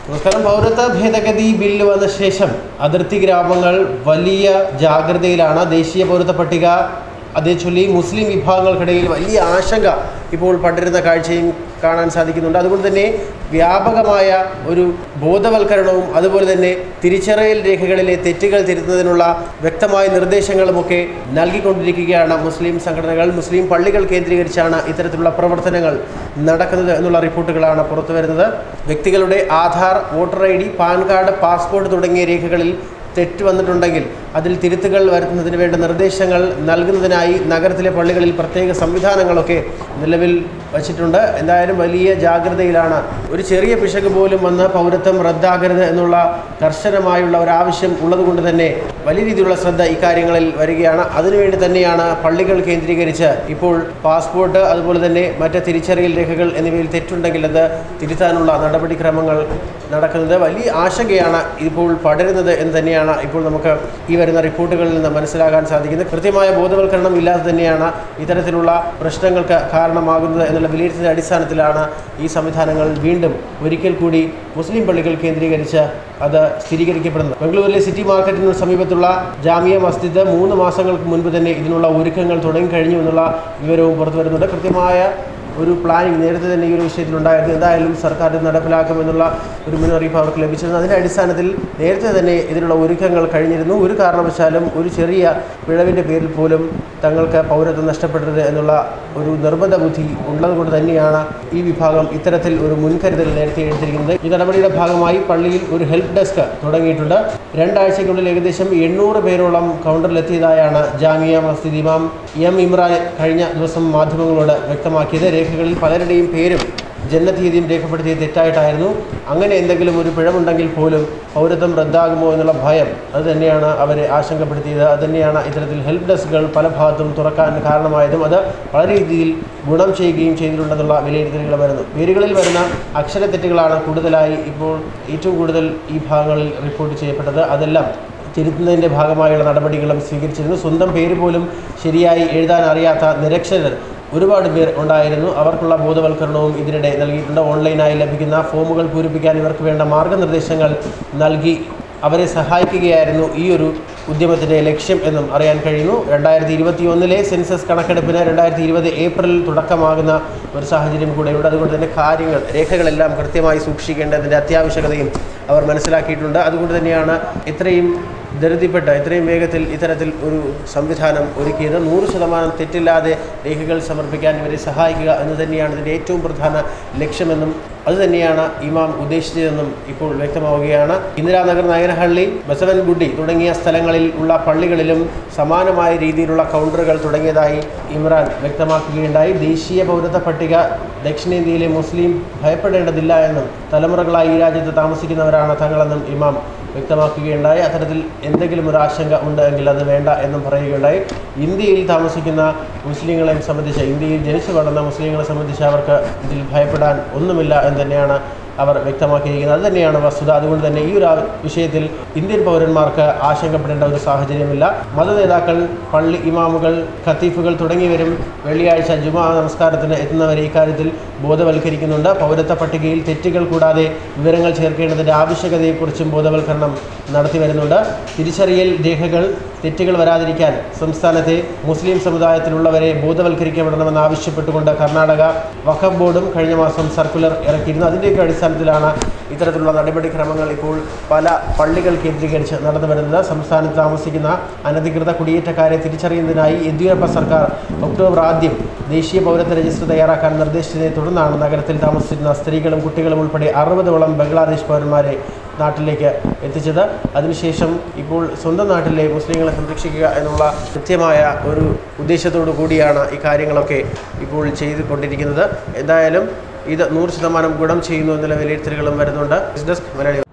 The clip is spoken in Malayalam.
നമസ്കാരം പൗരത്വ ഭേദഗതി ബില്ല് വന്ന ശേഷം അതിർത്തി ഗ്രാമങ്ങൾ വലിയ ജാഗ്രതയിലാണ് ദേശീയ പൗരത്വ പട്ടിക അതേ ചൊല്ലി മുസ്ലിം വിഭാഗങ്ങൾക്കിടയിൽ വലിയ ആശങ്ക ഇപ്പോൾ പടരുന്ന കാഴ്ചയും കാണാൻ സാധിക്കുന്നുണ്ട് അതുകൊണ്ട് തന്നെ വ്യാപകമായ ഒരു ബോധവൽക്കരണവും അതുപോലെ തന്നെ തിരിച്ചറിയൽ രേഖകളിലെ തെറ്റുകൾ തിരുത്തുന്നതിനുള്ള വ്യക്തമായ നിർദ്ദേശങ്ങളുമൊക്കെ നൽകിക്കൊണ്ടിരിക്കുകയാണ് മുസ്ലിം സംഘടനകൾ മുസ്ലിം പള്ളികൾ കേന്ദ്രീകരിച്ചാണ് ഇത്തരത്തിലുള്ള പ്രവർത്തനങ്ങൾ നടക്കുന്നത് എന്നുള്ള റിപ്പോർട്ടുകളാണ് പുറത്തു വരുന്നത് വ്യക്തികളുടെ Aadhaar voter I D PAN card passport തുടങ്ങിയ രേഖകളിൽ തെറ്റ് വന്നിട്ടുണ്ടെങ്കിൽ അതിൽ തിരുത്തുകൾ വരുത്തുന്നതിന് വേണ്ട നിർദ്ദേശങ്ങൾ നൽകുന്നതിനായി നഗരത്തിലെ പള്ളികളിൽ പ്രത്യേക സംവിധാനങ്ങളൊക്കെ നിലവിൽ വച്ചിട്ടുണ്ട് എന്തായാലും വലിയ ജാഗ്രതയിലാണ് ഒരു ചെറിയ പിശക് പോലും വന്ന് പൗരത്വം റദ്ദാകരുത് എന്നുള്ള കർശനമായുള്ള ഒരു ആവശ്യം ഉള്ളതുകൊണ്ട് തന്നെ വലിയ രീതിയിലുള്ള ശ്രദ്ധ ഇക്കാര്യങ്ങളിൽ വരികയാണ് അതിനുവേണ്ടി തന്നെയാണ് പള്ളികൾ കേന്ദ്രീകരിച്ച് ഇപ്പോൾ പാസ്പോർട്ട് അതുപോലെ തന്നെ മറ്റ് തിരിച്ചറിയൽ രേഖകൾ എന്നിവയിൽ തെറ്റുണ്ടെങ്കിൽ അത് തിരുത്താനുള്ള നടപടിക്രമങ്ങൾ നടക്കുന്നത് വലിയ ആശങ്കയാണ് ഇപ്പോൾ പടരുന്നത് എന്ന് തന്നെയാണ് ഇപ്പോൾ നമുക്ക് ഈ വരുന്ന റിപ്പോർട്ടുകളിൽ നിന്ന് മനസ്സിലാക്കാൻ സാധിക്കുന്നത് കൃത്യമായ ബോധവൽക്കരണം ഇല്ലാതെ തന്നെയാണ് ഇത്തരത്തിലുള്ള പ്രശ്നങ്ങൾക്ക് കാരണമാകുന്നത് എന്നുള്ള വിലയിരുത്തലിൻ്റെ അടിസ്ഥാനത്തിലാണ് ഈ സംവിധാനങ്ങൾ വീണ്ടും ഒരിക്കൽ കൂടി മുസ്ലിം പള്ളികൾ കേന്ദ്രീകരിച്ച് അത് സ്ഥിരീകരിക്കപ്പെടുന്നത് ബംഗളൂരിലെ സിറ്റി മാർക്കറ്റിന് സമീപത്തുള്ള ജാമിയ മസ്ജിദ് മൂന്ന് മാസങ്ങൾക്ക് മുൻപ് തന്നെ ഇതിനുള്ള ഒരുക്കങ്ങൾ തുടങ്ങിക്കഴിഞ്ഞു എന്നുള്ള വിവരവും പുറത്തു വരുന്നുണ്ട് കൃത്യമായ ഒരു പ്ലാനിങ് നേരത്തെ തന്നെ ഈ ഒരു വിഷയത്തിലുണ്ടായിരുന്നു എന്തായാലും സർക്കാർ ഇത് നടപ്പിലാക്കുമെന്നുള്ള ഒരു മുന്നറിയിപ്പ് അവർക്ക് ലഭിച്ചിരുന്നു അതിൻ്റെ അടിസ്ഥാനത്തിൽ നേരത്തെ തന്നെ ഇതിനുള്ള ഒരുക്കങ്ങൾ കഴിഞ്ഞിരുന്നു ഒരു കാരണവശാലും ഒരു ചെറിയ പിഴവിൻ്റെ പേരിൽ പോലും തങ്ങൾക്ക് പൗരത്വം നഷ്ടപ്പെടരുത് എന്നുള്ള ഒരു നിർബന്ധ ബുദ്ധി ഉള്ളതുകൊണ്ട് തന്നെയാണ് ഈ വിഭാഗം ഇത്തരത്തിൽ ഒരു മുൻകരുതൽ നേരത്തെ എടുത്തിരിക്കുന്നത് ഈ നടപടിയുടെ ഭാഗമായി പള്ളിയിൽ ഒരു ഹെൽപ്പ് ഡെസ്ക് തുടങ്ങിയിട്ടുണ്ട് രണ്ടാഴ്ചയ്ക്കുള്ളിൽ ഏകദേശം എണ്ണൂറ് പേരോളം കൗണ്ടറിലെത്തിയതായാണ് ജാമിയ മസ്ജിദ് ഇമാം എം ഇമ്രാൻ കഴിഞ്ഞ ദിവസം മാധ്യമങ്ങളോട് വ്യക്തമാക്കിയത് രേഖകളിൽ പലരുടെയും പേരും ജനനതീയതിയും രേഖപ്പെടുത്തിയത് തെറ്റായിട്ടായിരുന്നു അങ്ങനെ എന്തെങ്കിലും ഒരു പിഴവുണ്ടെങ്കിൽ പോലും പൗരത്വം റദ്ദാകുമോ എന്നുള്ള ഭയം അത് തന്നെയാണ് അവരെ ആശങ്കപ്പെടുത്തിയത് അത് തന്നെയാണ് ഇത്തരത്തിൽ ഹെൽപ്പ് ഡെസ്കുകൾ പല ഭാഗത്തും തുറക്കാൻ കാരണമായതും അത് വളരെ രീതിയിൽ ഗുണം ചെയ്യുകയും ചെയ്തിട്ടുണ്ടെന്നുള്ള വിലയിരുത്തലുകൾ വരുന്നു പേരുകളിൽ വരുന്ന അക്ഷരത്തെറ്റുകളാണ് കൂടുതലായി ഇപ്പോൾ ഏറ്റവും കൂടുതൽ ഈ ഭാഗങ്ങളിൽ റിപ്പോർട്ട് ചെയ്യപ്പെട്ടത് അതെല്ലാം തിരുത്തുന്നതിൻ്റെ ഭാഗമായുള്ള നടപടികളും സ്വീകരിച്ചിരുന്നു സ്വന്തം പേര് പോലും ശരിയായി എഴുതാൻ അറിയാത്ത നിരക്ഷരർ ഒരുപാട് പേർ ഉണ്ടായിരുന്നു അവർക്കുള്ള ബോധവൽക്കരണവും ഇതിനിടെ നൽകിയിട്ടുണ്ട് ഓൺലൈനായി ലഭിക്കുന്ന ഫോമുകൾ പൂരിപ്പിക്കാൻ ഇവർക്ക് വേണ്ട മാർഗനിർദ്ദേശങ്ങൾ നൽകി അവരെ സഹായിക്കുകയായിരുന്നു ഈ ഒരു ഉദ്യമത്തിൻ്റെ ലക്ഷ്യം എന്നും അറിയാൻ കഴിയുന്നു രണ്ടായിരത്തി ഇരുപത്തി ഒന്നിലെ സെൻസസ് കണക്കെടുപ്പിന് രണ്ടായിരത്തി ഇരുപത് ഏപ്രിലിൽ തുടക്കമാകുന്ന ഒരു സാഹചര്യം കൂടെയുണ്ട് അതുകൊണ്ട് തന്നെ കാര്യങ്ങൾ രേഖകളെല്ലാം കൃത്യമായി സൂക്ഷിക്കേണ്ടതിൻ്റെ അത്യാവശ്യകതയും അവർ മനസ്സിലാക്കിയിട്ടുണ്ട് അതുകൊണ്ട് തന്നെയാണ് ഇത്രയും ധൃതിപ്പെട്ട് ഇത്രയും വേഗത്തിൽ ഇത്തരത്തിൽ ഒരു സംവിധാനം ഒരുക്കിയത് നൂറ് ശതമാനം തെറ്റില്ലാതെ രേഖകൾ സമർപ്പിക്കാൻ ഇവരെ സഹായിക്കുക എന്ന് തന്നെയാണ് ഇതിൻ്റെ ഏറ്റവും പ്രധാന ലക്ഷ്യമെന്നും അതുതന്നെയാണ് ഇമാം ഉദ്ദേശിച്ചതെന്നും ഇപ്പോൾ വ്യക്തമാവുകയാണ് ഇന്ദിരാനഗർ നയനഹള്ളി ബസവൻഗുഡി തുടങ്ങിയ സ്ഥലങ്ങളിൽ ഉള്ള പള്ളികളിലും സമാനമായ രീതിയിലുള്ള കൗണ്ടറുകൾ തുടങ്ങിയതായി ഇമ്രാൻ വ്യക്തമാക്കുകയുണ്ടായി ദേശീയ പൗരത്വ പട്ടിക ദക്ഷിണേന്ത്യയിലെ മുസ്ലിം ഭയപ്പെടേണ്ടതില്ല എന്നും തലമുറകളായി ഈ രാജ്യത്ത് താമസിക്കുന്നവരാണ് തങ്ങളെന്നും ഇമാം വ്യക്തമാക്കുകയുണ്ടായി അത്തരത്തിൽ എന്തെങ്കിലും ഒരു ആശങ്ക ഉണ്ട് എങ്കിൽ അത് വേണ്ട എന്നും പറയുകയുണ്ടായി ഇന്ത്യയിൽ താമസിക്കുന്ന മുസ്ലിങ്ങളെ സംബന്ധിച്ച് ഇന്ത്യയിൽ ജനിച്ചു വളർന്ന മുസ്ലിങ്ങളെ സംബന്ധിച്ച് അവർക്ക് ഇതിൽ ഭയപ്പെടാൻ ഒന്നുമില്ല എന്ന് തന്നെയാണ് അവർ വ്യക്തമാക്കിയിരിക്കുന്നത് അത് തന്നെയാണ് വസ്തുത അതുകൊണ്ട് തന്നെ ഈ ഒരു ആ- വിഷയത്തിൽ ഇന്ത്യൻ പൗരന്മാർക്ക് ആശങ്കപ്പെടേണ്ട ഒരു സാഹചര്യമില്ല മതനേതാക്കൾ പള്ളി ഇമാമുകൾ ഖത്തീഫുകൾ തുടങ്ങിയവരും വെള്ളിയാഴ്ച ജുമാ നമസ്കാരത്തിന് എത്തുന്നവരെ ഇക്കാര്യത്തിൽ ബോധവൽക്കരിക്കുന്നുണ്ട് പൗരത്വ പട്ടികയിൽ തെറ്റുകൾ കൂടാതെ വിവരങ്ങൾ ചേർക്കേണ്ടതിൻ്റെ ആവശ്യകതയെക്കുറിച്ചും ബോധവൽക്കരണം നടത്തി വരുന്നുണ്ട് തിരിച്ചറിയൽ രേഖകൾ തെറ്റുകൾ വരാതിരിക്കാൻ സംസ്ഥാനത്തെ മുസ്ലിം സമുദായത്തിലുള്ളവരെ ബോധവൽക്കരിക്കപ്പെടണമെന്ന് ആവശ്യപ്പെട്ടുകൊണ്ട് കർണാടക വഖഫ് ബോർഡും കഴിഞ്ഞ മാസം സർക്കുലർ ഇറക്കിയിരുന്നു അതിൻ്റെയൊക്കെ അടിസ്ഥാനത്തിലാണ് ഇത്തരത്തിലുള്ള നടപടിക്രമങ്ങൾ ഇപ്പോൾ പല പള്ളികൾ കേന്ദ്രീകരിച്ച് നടന്നു വരുന്നത് സംസ്ഥാനത്ത് താമസിക്കുന്ന അനധികൃത കുടിയേറ്റക്കാരെ തിരിച്ചറിയുന്നതിനായി യെദ്യൂരപ്പ സർക്കാർ ഒക്ടോബർ ആദ്യം ദേശീയ പൗരത്വ രജിസ്റ്റർ തയ്യാറാക്കാൻ നിർദ്ദേശിച്ചതിനെ തുടർന്നാണ് നഗരത്തിൽ താമസിച്ചിരുന്ന സ്ത്രീകളും കുട്ടികളും ഉൾപ്പെടെ അറുപതോളം ബംഗ്ലാദേശ് പൗരന്മാരെ നാട്ടിലേക്ക് എത്തിച്ചത് അതിനുശേഷം ഇപ്പോൾ സ്വന്തം നാട്ടിലെ മുസ്ലിങ്ങളെ സംരക്ഷിക്കുക എന്നുള്ള കൃത്യമായ ഒരു ഉദ്ദേശത്തോടു കൂടിയാണ് ഈ കാര്യങ്ങളൊക്കെ ഇപ്പോൾ ചെയ്തുകൊണ്ടിരിക്കുന്നത് എന്തായാലും ഇത് നൂറ് ശതമാനം ഗുണം ചെയ്യുന്നു എന്നുള്ള വിലയിരുത്തലുകളും വരുന്നുണ്ട് ബിസിനസ് മലയാളി